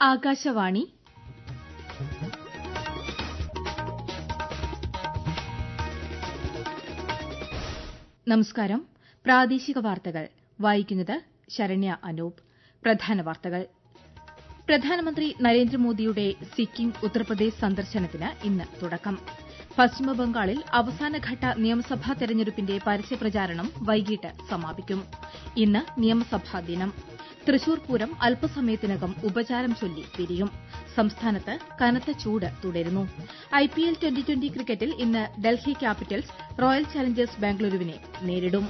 ആകാശവാണി നമസ്കാരം പ്രാദേശിക വാർത്തകൾ വായിക്കുന്നത് ശരണ്യ അനൂപ് പ്രധാന വാർത്തകൾ പ്രധാനമന്ത്രി നരേന്ദ്രമോദിയുടെ സിക്കിം ഉത്തർപ്രദേശ് സന്ദർശനത്തിന് ഇന്ന് തുടക്കം പശ്ചിമബംഗാളിൽ അവസാനഘട്ട നിയമസഭാ തെരഞ്ഞെടുപ്പിന്റെ പരസ്യപ്രചാരണം വൈകിട്ട് സമാപിക്കും ഇന്ന് നിയമസഭാ ദിനം തൃശൂർ പൂരം അല്പസമയത്തിനകം ഉപചാരം ചൊല്ലി പിരിയും സംസ്ഥാനത്ത് കനത്ത ചൂട് തുടരുന്നു ഐപിഎൽ ട്വന്റി ട്വന്റി ക്രിക്കറ്റിൽ ഇന്ന് ഡൽഹി ക്യാപിറ്റൽസ് റോയൽ ചലഞ്ചേഴ്സ് ബാംഗ്ലൂരുവിനെ നേരിടും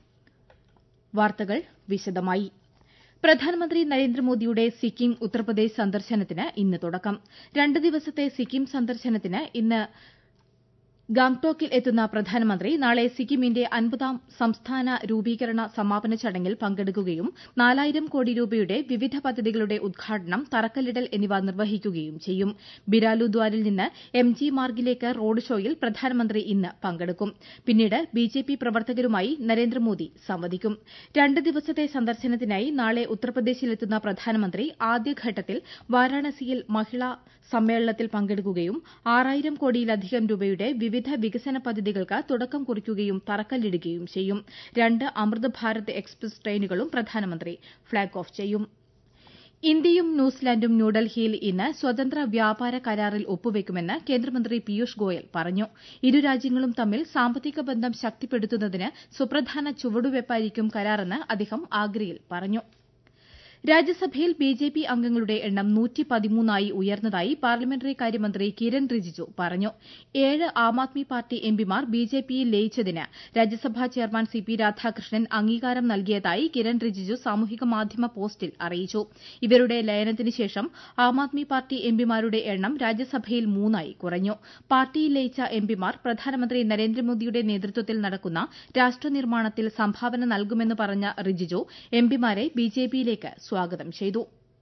വാർത്തകൾ വിശദമായി പ്രധാനമന്ത്രി നരേന്ദ്രമോദിയുടെ സിക്കിം ഉത്തർപ്രദേശ് സന്ദർശനത്തിന് ഇന്ന് തുടക്കം രണ്ട് ദിവസത്തെ സിക്കിം സന്ദർശനത്തിന് ഇന്ന് ഗാംഗ്ടോക്കിൽ എത്തുന്ന പ്രധാനമന്ത്രി നാളെ സിക്കിമിന്റെ അൻപതാം സംസ്ഥാന രൂപീകരണ സമാപന ചടങ്ങിൽ പങ്കെടുക്കുകയും നാലായിരം കോടി രൂപയുടെ വിവിധ പദ്ധതികളുടെ ഉദ്ഘാടനം തറക്കല്ലിടൽ എന്നിവ നിർവഹിക്കുകയും ചെയ്യും ബിരാലുദ്വാരിൽ നിന്ന് എം ജി മാർഗിലേക്ക് റോഡ് ഷോയിൽ പ്രധാനമന്ത്രി ഇന്ന് പങ്കെടുക്കും പിന്നീട് ബിജെപി പ്രവർത്തകരുമായി നരേന്ദ്രമോദി സംവദിക്കും രണ്ട് ദിവസത്തെ സന്ദർശനത്തിനായി നാളെ ഉത്തർപ്രദേശിലെത്തുന്ന പ്രധാനമന്ത്രി ആദ്യഘട്ടത്തിൽ വാരാണസിയിൽ മഹിളാ സമ്മേളനത്തിൽ പങ്കെടുക്കുകയും ആറായിരം കോടിയിലധികം രൂപയുടെ വിവിധ വികസന പദ്ധതികൾക്ക് തുടക്കം കുറിക്കുകയും തറക്കല്ലിടുകയും ചെയ്യും രണ്ട് അമൃത് ഭാരത് എക്സ്പ്രസ് ട്രെയിനുകളും പ്രധാനമന്ത്രി ഫ്ളാഗ് ഓഫ് ചെയ്യും ഇന്ത്യയും ന്യൂസിലാൻഡും ന്യൂഡൽഹിയിൽ ഇന്ന് സ്വതന്ത്ര വ്യാപാര കരാറിൽ ഒപ്പുവെക്കുമെന്ന് കേന്ദ്രമന്ത്രി പീയൂഷ് ഗോയൽ പറഞ്ഞു ഇരു രാജ്യങ്ങളും തമ്മിൽ സാമ്പത്തിക ബന്ധം ശക്തിപ്പെടുത്തുന്നതിന് സുപ്രധാന ചുവടുവയ്പായിരിക്കും കരാറെന്ന് അദ്ദേഹം ആഗ്രയിൽ പറഞ്ഞു രാജ്യസഭയിൽ ബിജെപി അംഗങ്ങളുടെ എണ്ണം ആയി ഉയർന്നതായി പാർലമെന്ററി കാര്യമന്ത്രി കിരൺ റിജിജു പറഞ്ഞു ഏഴ് ആം ആദ്മി പാർട്ടി എംപിമാർ ബിജെപിയിൽ ലയിച്ചതിന് Rajya Sabha chairman C P Radhakrishnan അംഗീകാരം നൽകിയതായി കിരൺ റിജിജു സാമൂഹിക മാധ്യമ പോസ്റ്റിൽ അറിയിച്ചു ഇവരുടെ ലയനത്തിന് ശേഷം ആം ആദ്മി പാർട്ടി എംപിമാരുടെ എണ്ണം രാജ്യസഭയിൽ മൂന്നായി കുറഞ്ഞു പാർട്ടിയിൽ ലയിച്ച എംപിമാർ പ്രധാനമന്ത്രി നരേന്ദ്രമോദിയുടെ നേതൃത്വത്തിൽ നടക്കുന്ന രാഷ്ട്ര നിർമ്മാണത്തിൽ സംഭാവന നൽകുമെന്ന് പറഞ്ഞ റിജിജു എംപിമാരെ ബിജെപിയിലേക്ക് സ്വാഗതം ചെയ്തു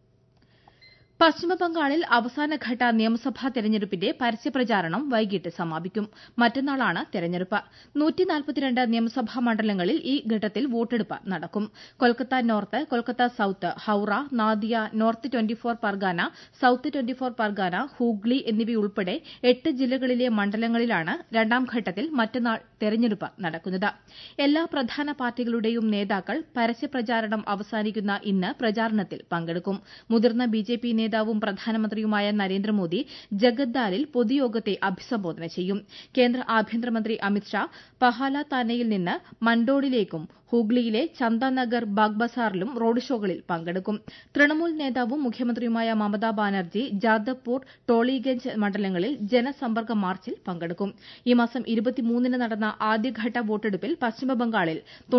പശ്ചിമബംഗാളിൽ അവസാനഘട്ട നിയമസഭാ തെരഞ്ഞെടുപ്പിന്റെ പരസ്യപ്രചാരണം വൈകിട്ട് സമാപിക്കും മറ്റന്നാളാണ് തെരഞ്ഞെടുപ്പ് നിയമസഭാ മണ്ഡലങ്ങളിൽ ഈ ഘട്ടത്തിൽ വോട്ടെടുപ്പ് നടക്കും Kolkata north Kolkata south Howrah Nadia north twenty four Pargana south twenty four Pargana Hooghly എന്നിവയുൾപ്പെടെ എട്ട് ജില്ലകളിലെ മണ്ഡലങ്ങളിലാണ് രണ്ടാം ഘട്ടത്തിൽ മറ്റന്നാൾ തെരഞ്ഞെടുപ്പ് നടക്കുന്നത് എല്ലാ പ്രധാന പാർട്ടികളുടെയും നേതാക്കൾ പരസ്യപ്രചാരണം അവസാനിക്കുന്ന ഇന്ന് പ്രചാരണത്തിൽ പങ്കെടുക്കും മുതിർന്ന ബിജെപി നേതാവും പ്രധാനമന്ത്രിയുമായ നരേന്ദ്രമോദി ജഗദ്ദാലിൽ പൊതുയോഗത്തെ അഭിസംബോധന ചെയ്യും കേന്ദ്ര ആഭ്യന്തരമന്ത്രി അമിത്ഷാ പഹാല താനയിൽ നിന്ന് മൻഡോഡിലേക്കും ഹൂഗ്ലിയിലെ ചന്ദനഗർ ബാഗ്ബസാറിലും റോഡ് ഷോകളിൽ പങ്കെടുക്കും തൃണമൂൽ നേതാവും മുഖ്യമന്ത്രിയുമായ മമതാ ബാനർജി ജാദവ്പൂർ ടോളിഗഞ്ച് മണ്ഡലങ്ങളിൽ ജനസമ്പർക്ക മാർച്ചിൽ പങ്കെടുക്കും ഈ മാസം ന് നടന്ന ആദ്യഘട്ട വോട്ടെടുപ്പിൽ പശ്ചിമബംഗാളിൽ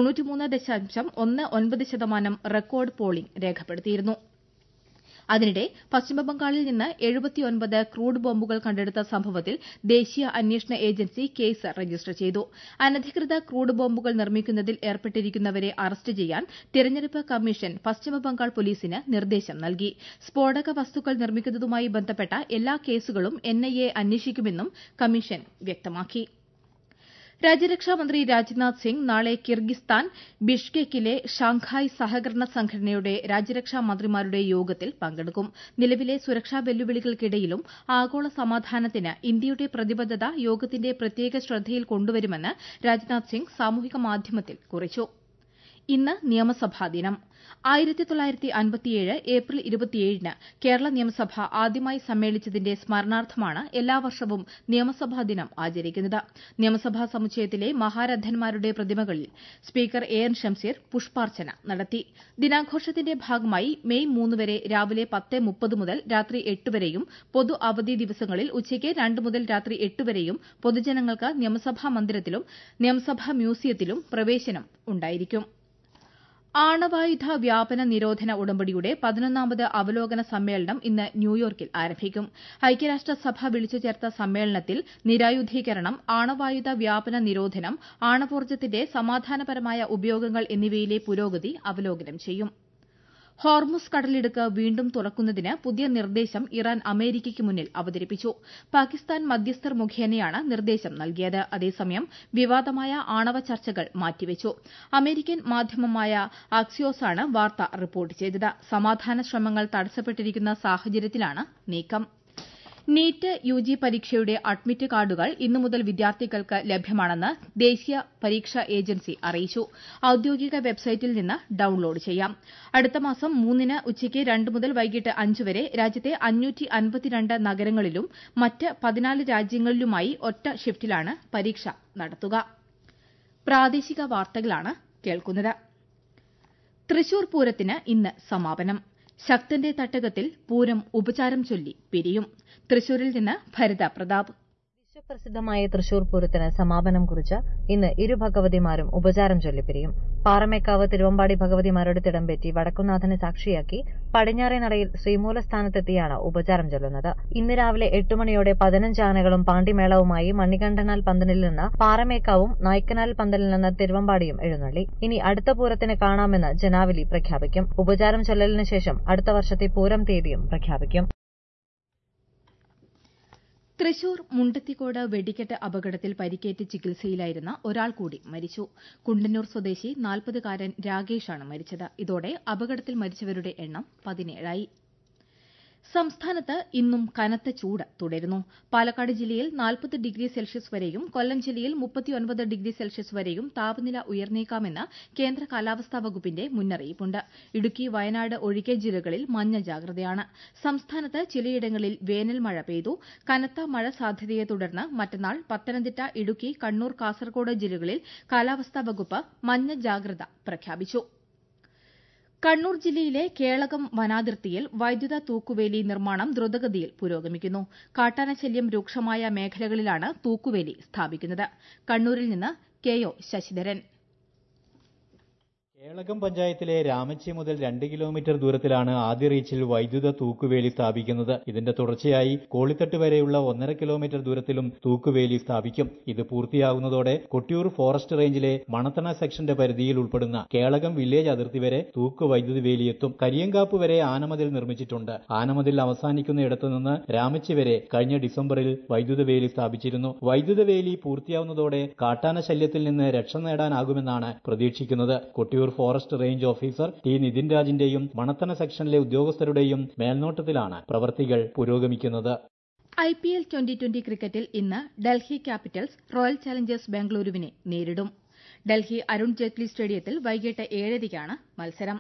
ശതമാനം റെക്കോർഡ് പോളിംഗ് രേഖപ്പെടുത്തിയിരുന്നു അതിനിടെ പശ്ചിമബംഗാളിൽ നിന്ന് ക്രൂഡ് ബോംബുകൾ കണ്ടെടുത്ത സംഭവത്തിൽ ദേശീയ അന്വേഷണ ഏജൻസി കേസ് രജിസ്റ്റർ ചെയ്തു അനധികൃത ക്രൂഡ് ബോംബുകൾ നിർമ്മിക്കുന്നതിൽ ഏർപ്പെട്ടിരിക്കുന്നവരെ അറസ്റ്റ് ചെയ്യാൻ തിരഞ്ഞെടുപ്പ് കമ്മീഷൻ പശ്ചിമബംഗാൾ പോലീസിന് നിർദ്ദേശം നൽകി സ്ഫോടക വസ്തുക്കൾ നിർമ്മിക്കുന്നതുമായി ബന്ധപ്പെട്ട എല്ലാ കേസുകളും എൻഐഎ അന്വേഷിക്കുമെന്നും കമ്മീഷൻ വ്യക്തമാക്കി രാജ്യരക്ഷാമന്ത്രി രാജ്നാഥ് സിംഗ് നാളെ കിർഗിസ്ഥാൻ ബിഷ്കെക്കിലെ ഷാങ്ഹായ് സഹകരണ സംഘടനയുടെ രാജ്യരക്ഷാ മന്ത്രിമാരുടെ യോഗത്തിൽ പങ്കെടുക്കും നിലവിലെ സുരക്ഷാ വെല്ലുവിളികൾക്കിടയിലും ആഗോള സമാധാനത്തിന് ഇന്ത്യയുടെ പ്രതിബദ്ധത യോഗത്തിന്റെ പ്രത്യേക ശ്രദ്ധയിൽ കൊണ്ടുവരുമെന്ന് രാജ്നാഥ് സിംഗ് സാമൂഹിക മാധ്യമത്തിൽ കുറിച്ചു ഇന്ന് നിയമസഭാ ദിനം ഏപ്രിൽ ന് കേരള നിയമസഭ ആദ്യമായി സമ്മേളിച്ചതിന്റെ സ്മരണാർത്ഥമാണ് എല്ലാ വർഷവും നിയമസഭാ ദിനം ആചരിക്കുന്നത് നിയമസഭാ സമുച്ചയത്തിലെ മഹാരഥന്മാരുടെ പ്രതിമകളിൽ സ്പീക്കർ എ എൻ ഷംസീർ പുഷ്പാർച്ചന നടത്തി ദിനാഘോഷത്തിന്റെ ഭാഗമായി മെയ് മൂന്ന് വരെ രാവിലെ പത്ത് മുപ്പത് മുതൽ രാത്രി എട്ട് വരെയും പൊതു അവധി ദിവസങ്ങളിൽ ഉച്ചയ്ക്ക് രണ്ട് മുതൽ രാത്രി എട്ട് വരെയും പൊതുജനങ്ങൾക്ക് നിയമസഭാ മന്ദിരത്തിലും നിയമസഭാ മ്യൂസിയത്തിലും പ്രവേശനം ഉണ്ടായിരിക്കും ആണവായുധ വ്യാപന നിരോധന ഉടമ്പടിയുടെ പതിനൊന്നാമത് അവലോകന സമ്മേളനം ഇന്ന് ന്യൂയോർക്കിൽ ആരംഭിക്കും ഐക്യരാഷ്ട്രസഭ വിളിച്ചു ചേർത്ത സമ്മേളനത്തിൽ നിരായുധീകരണം ആണവായുധ വ്യാപന നിരോധനം ആണവോർജ്ജത്തിന്റെ സമാധാനപരമായ ഉപയോഗങ്ങൾ എന്നിവയിലെ പുരോഗതി അവലോകനം ചെയ്യും ഹോർമുസ് കടലിടുക്ക് വീണ്ടും തുറക്കുന്നതിന് പുതിയ നിർദ്ദേശം ഇറാൻ അമേരിക്കയ്ക്ക് മുന്നിൽ അവതരിപ്പിച്ചു പാകിസ്ഥാൻ മധ്യസ്ഥർ മുഖേനയാണ് നിർദ്ദേശം നൽകിയത് അതേസമയം വിവാദമായ ആണവ ചർച്ചകൾ മാറ്റിവച്ചു അമേരിക്കൻ മാധ്യമമായ അക്സിയോസാണ് വാർത്ത റിപ്പോർട്ട് ചെയ്തത് സമാധാന ശ്രമങ്ങൾ തടസ്സപ്പെട്ടിരിക്കുന്ന സാഹചര്യത്തിലാണ് നീക്കം നീറ്റ് യുജി പരീക്ഷയുടെ അഡ്മിറ്റ് കാർഡുകൾ ഇന്നു മുതൽ വിദ്യാർത്ഥികൾക്ക് ലഭ്യമാണെന്ന് ദേശീയ പരീക്ഷാ ഏജൻസി അറിയിച്ചു ഔദ്യോഗിക വെബ്സൈറ്റിൽ നിന്ന് ഡൌൺലോഡ് ചെയ്യാം അടുത്ത മാസം മൂന്നിന് ഉച്ചയ്ക്ക് രണ്ട് മുതൽ വൈകിട്ട് അഞ്ച് വരെ രാജ്യത്തെ നഗരങ്ങളിലും മറ്റ് പതിനാല് രാജ്യങ്ങളിലുമായി ഒറ്റ ഷിഫ്റ്റിലാണ് പരീക്ഷ നടത്തുക പ്രാദേശിക വാർത്തകളാണ് കേൾക്കുന്നത് തൃശൂർ പൂരത്തിന് ഇന്ന് സമാപനം ശക്തന്റെ തട്ടകത്തിൽ പൂരം ഉപചാരം ചൊല്ലി പിരിയും തൃശൂരിൽ നിന്ന് ഭരിത പ്രതാപ് വിശ്വപ്രസിദ്ധമായ തൃശൂർ പൂരത്തിന് സമാപനം കുറിച്ച് ഇന്ന് ഇരു ഭഗവതിമാരും ഉപചാരം ചൊല്ലിപ്പിരിയും പാറമേക്കാവ് തിരുവമ്പാടി ഭഗവതിമാരുടെ തിടമ്പേറ്റി വടക്കുന്നാഥനെ സാക്ഷിയാക്കി പടിഞ്ഞാറേ നടയിൽ ശ്രീമൂലസ്ഥാനത്തെത്തിയാണ് ഉപചാരം ചൊല്ലുന്നത് ഇന്ന് രാവിലെ എട്ട് മണിയോടെ പതിനഞ്ച് ആനകളും പാണ്ടിമേളവുമായി മണികണ്ഠനാൽ പന്തലിൽ നിന്ന് പാറമേക്കാവും നായ്ക്കനാൽ പന്തലിൽ നിന്ന് തിരുവമ്പാടിയും എഴുന്നള്ളി ഇനി അടുത്ത പൂരത്തിന് കാണാമെന്ന് ജനാവലി പ്രഖ്യാപിക്കും ഉപചാരം ചൊല്ലലിന് ശേഷം അടുത്ത വർഷത്തെ പൂരം തീയതിയും പ്രഖ്യാപിക്കും തൃശൂർ മുണ്ടത്തിക്കോട് വെടിക്കെട്ട് അപകടത്തിൽ പരിക്കേറ്റ് ചികിത്സയിലായിരുന്ന ഒരാൾ കൂടി മരിച്ചു കുണ്ടന്നൂർ സ്വദേശി നാൽപ്പതുകാരൻ രാകേഷാണ് മരിച്ചത് ഇതോടെ അപകടത്തിൽ മരിച്ചവരുടെ എണ്ണം പതിനേഴായി സംസ്ഥാനത്ത് ഇന്നും കനത്ത ചൂട് തുടരുന്നു പാലക്കാട് ജില്ലയിൽ നാൽപ്പത് ഡിഗ്രി സെൽഷ്യസ് വരെയും കൊല്ലം ജില്ലയിൽ മുപ്പത്തിയൊൻപത് ഡിഗ്രി സെൽഷ്യസ് വരെയും താപനില ഉയർന്നേക്കാമെന്ന് കേന്ദ്ര കാലാവസ്ഥാ വകുപ്പിന്റെ മുന്നറിയിപ്പുണ്ട് ഇടുക്കി വയനാട് ഒഴികെ ജില്ലകളിൽ മഞ്ഞ ജാഗ്രതയാണ് സംസ്ഥാനത്ത് ചിലയിടങ്ങളിൽ വേനൽ മഴ പെയ്തു കനത്ത മഴ സാധ്യതയെ തുടർന്ന് മറ്റന്നാൾ പത്തനംതിട്ട ഇടുക്കി കണ്ണൂർ കാസർകോട് ജില്ലകളിൽ കാലാവസ്ഥാ വകുപ്പ് മഞ്ഞ ജാഗ്രത പ്രഖ്യാപിച്ചു കണ്ണൂർ ജില്ലയിലെ കേളകം വനാതിർത്തിയിൽ വൈദ്യുത തൂക്കുവേലി നിർമ്മാണം ദ്രുതഗതിയിൽ പുരോഗമിക്കുന്നു കാട്ടാനശല്യം രൂക്ഷമായ മേഖലകളിലാണ് തൂക്കുവേലി സ്ഥാപിക്കുന്നത് കണ്ണൂരിൽ നിന്ന് കെ ഒ ശശിധരൻ കേളകം പഞ്ചായത്തിലെ രാമച്ചി മുതൽ രണ്ട് കിലോമീറ്റർ ദൂരത്തിലാണ് ആദ്യ റീച്ചിൽ വൈദ്യുത തൂക്കുവേലി സ്ഥാപിക്കുന്നത് ഇതിന്റെ തുടർച്ചയായി കോളിത്തട്ട് വരെയുള്ള ഒന്നര കിലോമീറ്റർ ദൂരത്തിലും തൂക്കുവേലി സ്ഥാപിക്കും ഇത് പൂർത്തിയാകുന്നതോടെ കൊട്ടിയൂർ ഫോറസ്റ്റ് റേഞ്ചിലെ മണത്തണ സെക്ഷന്റെ പരിധിയിൽ ഉൾപ്പെടുന്ന കേളകം വില്ലേജ് അതിർത്തി വരെ തൂക്ക് വൈദ്യുതി വേലിയെത്തും കരിയങ്കാപ്പ് വരെ ആനമതിൽ നിർമ്മിച്ചിട്ടുണ്ട് ആനമതിൽ അവസാനിക്കുന്ന ഇടത്തു നിന്ന് രാമച്ചി വരെ കഴിഞ്ഞ ഡിസംബറിൽ വൈദ്യുത വേലി സ്ഥാപിച്ചിരുന്നു വൈദ്യുത വേലി പൂർത്തിയാവുന്നതോടെ കാട്ടാന ശല്യത്തിൽ നിന്ന് രക്ഷ നേടാനാകുമെന്നാണ് പ്രതീക്ഷിക്കുന്നത് Kottiyoor forest range officer T Nithin രാജിന്റെയും മണത്തണ സെക്ഷനിലെ ഉദ്യോഗസ്ഥരുടെയും മേൽനോട്ടത്തിലാണ് പ്രവർത്തികൾ പുരോഗമിക്കുന്നത് I P L twenty twenty ക്രിക്കറ്റിൽ ഇന്ന് ഡൽഹി ക്യാപിറ്റൽസ് റോയൽ ചലഞ്ചേഴ്സ് ബംഗളൂരുവിനെ നേരിടും ഡൽഹി അരുൺ ജെയ്റ്റ്ലി സ്റ്റേഡിയത്തിൽ വൈകിട്ട് ഏഴരയ്ക്കാണ് മത്സരം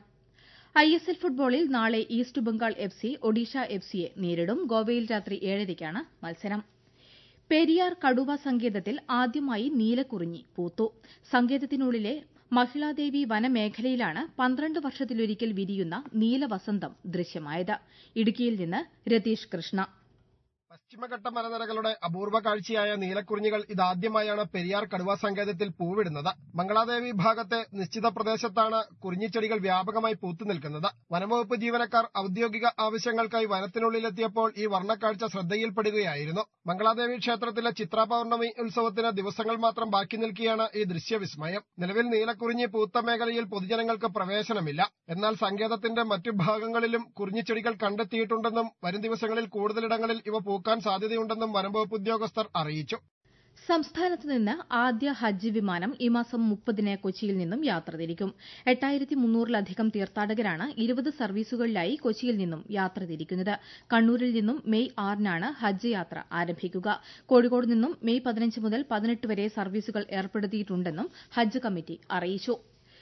ഐ എസ് എൽ ഫുട്ബോളിൽ നാളെ east Bengal F C Odisha F സിയെ നേരിടും ഗോവയിൽ രാത്രി ഏഴരയ്ക്കാണ് മത്സരം പെരിയാർ കടുവ സങ്കേതത്തിൽ ആദ്യമായി നീലക്കുറിഞ്ഞി പൂത്തു സങ്കേതത്തിനുള്ളിലെ മഹിളാദേവി വനമേഖലയിലാണ് പന്ത്രണ്ട് വർഷത്തിലൊരിക്കൽ വിരിയുന്ന നീലവസന്തം ദൃശ്യമായത് ഇടുക്കിയിൽ നിന്ന് രതീഷ് കൃഷ്ണ പശ്ചിമഘട്ട മലനിരകളുടെ അപൂർവ കാഴ്ചയായ നീലക്കുറിഞ്ഞികൾ ഇതാദ്യമായാണ് പെരിയാർ കടുവ സങ്കേതത്തിൽ പൂവിടുന്നത് മംഗളാദേവി ഭാഗത്തെ നിശ്ചിത പ്രദേശത്താണ് കുറിഞ്ഞിച്ചെടികൾ വ്യാപകമായി പൂത്തുനിൽക്കുന്നത് വനംവകുപ്പ് ജീവനക്കാർ ഔദ്യോഗിക ആവശ്യങ്ങൾക്കായി വനത്തിനുള്ളിലെത്തിയപ്പോൾ ഈ വർണ്ണക്കാഴ്ച ശ്രദ്ധയിൽപ്പെടുകയായിരുന്നു മംഗളാദേവി ക്ഷേത്രത്തിലെ ചിത്ര പൌർണമി ഉത്സവത്തിന് ദിവസങ്ങൾ മാത്രം ബാക്കി നിൽക്കെയാണ് ഈ ദൃശ്യവിസ്മയം നിലവിൽ നീലക്കുറിഞ്ഞി പൂത്ത മേഖലയിൽ പൊതുജനങ്ങൾക്ക് പ്രവേശനമില്ല എന്നാൽ സങ്കേതത്തിന്റെ മറ്റു ഭാഗങ്ങളിലും കുറിഞ്ഞിച്ചെടികൾ കണ്ടെത്തിയിട്ടുണ്ടെന്നും വരും ദിവസങ്ങളിൽ കൂടുതലിടങ്ങളിൽ ഇവ പൂക്കാൻ സാധ്യതയുണ്ടെന്നും വനംവകുപ്പ് ഉദ്യോഗസ്ഥർ അറിയിച്ചു സംസ്ഥാനത്ത് നിന്ന് ആദ്യ ഹജ്ജ് വിമാനം ഈ മാസം മുപ്പതിന് കൊച്ചിയിൽ നിന്നും യാത്ര തിരിക്കും എട്ടായിരത്തി മുന്നൂറിലധികം തീർത്ഥാടകരാണ് ഇരുപത് സർവീസുകളിലായി കൊച്ചിയിൽ നിന്നും യാത്ര തിരിക്കുന്നത് കണ്ണൂരിൽ നിന്നും മെയ് ആറിനാണ് ഹജ്ജ് യാത്ര ആരംഭിക്കുക കോഴിക്കോട് നിന്നും മെയ് പതിനഞ്ച് മുതൽ പതിനെട്ട് വരെ സർവീസുകൾ ഏർപ്പെടുത്തിയിട്ടുണ്ടെന്നും ഹജ്ജ് കമ്മിറ്റി അറിയിച്ചു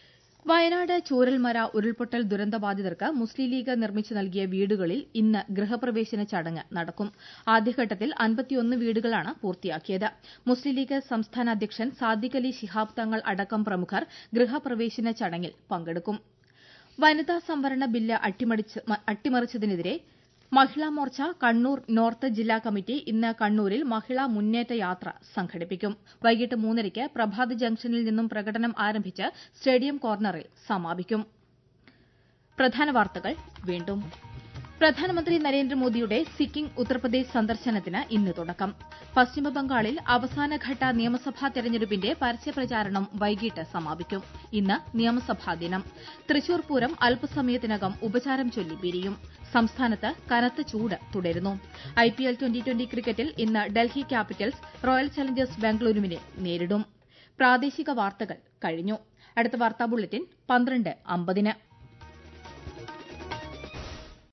വയനാട് ചൂരൽമര ഉരുൾപൊട്ടൽ ദുരന്തബാധിതർക്ക് മുസ്ലിം ലീഗ് നിർമ്മിച്ചു നൽകിയ വീടുകളിൽ ഇന്ന് ഗൃഹപ്രവേശന ചടങ്ങ് നടക്കും ആദ്യഘട്ടത്തിൽ അൻപത്തിയൊന്ന് വീടുകളാണ് പൂർത്തിയാക്കിയത് മുസ്ലിം ലീഗ് സംസ്ഥാന അധ്യക്ഷൻ സാദിഖ് അലി ശിഹാബ് തങ്ങൾ അടക്കം പ്രമുഖർ ഗൃഹപ്രവേശന ചടങ്ങിൽ പങ്കെടുക്കും വനിതാ സംവരണ ബില്ല് അട്ടിമറിച്ചതിനെതിരെ മഹിളാ മോർച്ച കണ്ണൂർ നോർത്ത് ജില്ലാ കമ്മിറ്റി ഇന്ന് കണ്ണൂരിൽ മഹിളാ മുന്നേറ്റ യാത്ര സംഘടിപ്പിക്കും വൈകിട്ട് മൂന്നരയ്ക്ക് പ്രഭാത് ജംഗ്ഷനിൽ നിന്നും പ്രകടനം ആരംഭിച്ച് സ്റ്റേഡിയം കോർണറിൽ സമാപിക്കും പ്രധാന വാർത്തകൾ വീണ്ടും പ്രധാനമന്ത്രി നരേന്ദ്രമോദിയുടെ സിക്കിം ഉത്തർപ്രദേശ് സന്ദർശനത്തിന് ഇന്ന് തുടക്കം പശ്ചിമബംഗാളിൽ അവസാനഘട്ട നിയമസഭാ തെരഞ്ഞെടുപ്പിന്റെ പരസ്യപ്രചാരണം വൈകിട്ട് സമാപിക്കും ഇന്ന് നിയമസഭാ ദിനം തൃശൂർ പൂരം അല്പസമയത്തിനകം ഉപചാരം ചൊല്ലി പിരിയും സംസ്ഥാനത്ത് കനത്ത ചൂട് തുടരുന്നു ഐപിഎൽ ട്വന്റി ട്വന്റി ക്രിക്കറ്റിൽ ഇന്ന് ഡൽഹി ക്യാപിറ്റൽസ് റോയൽ ചലഞ്ചേഴ്സ് ബാംഗ്ലൂരുവിനെ നേരിടും പ്രാദേശിക വാർത്തകൾ കഴിഞ്ഞു അടുത്ത വാർത്താ ബുള്ളറ്റിൻ പന്ത്രണ്ട് അമ്പതിന്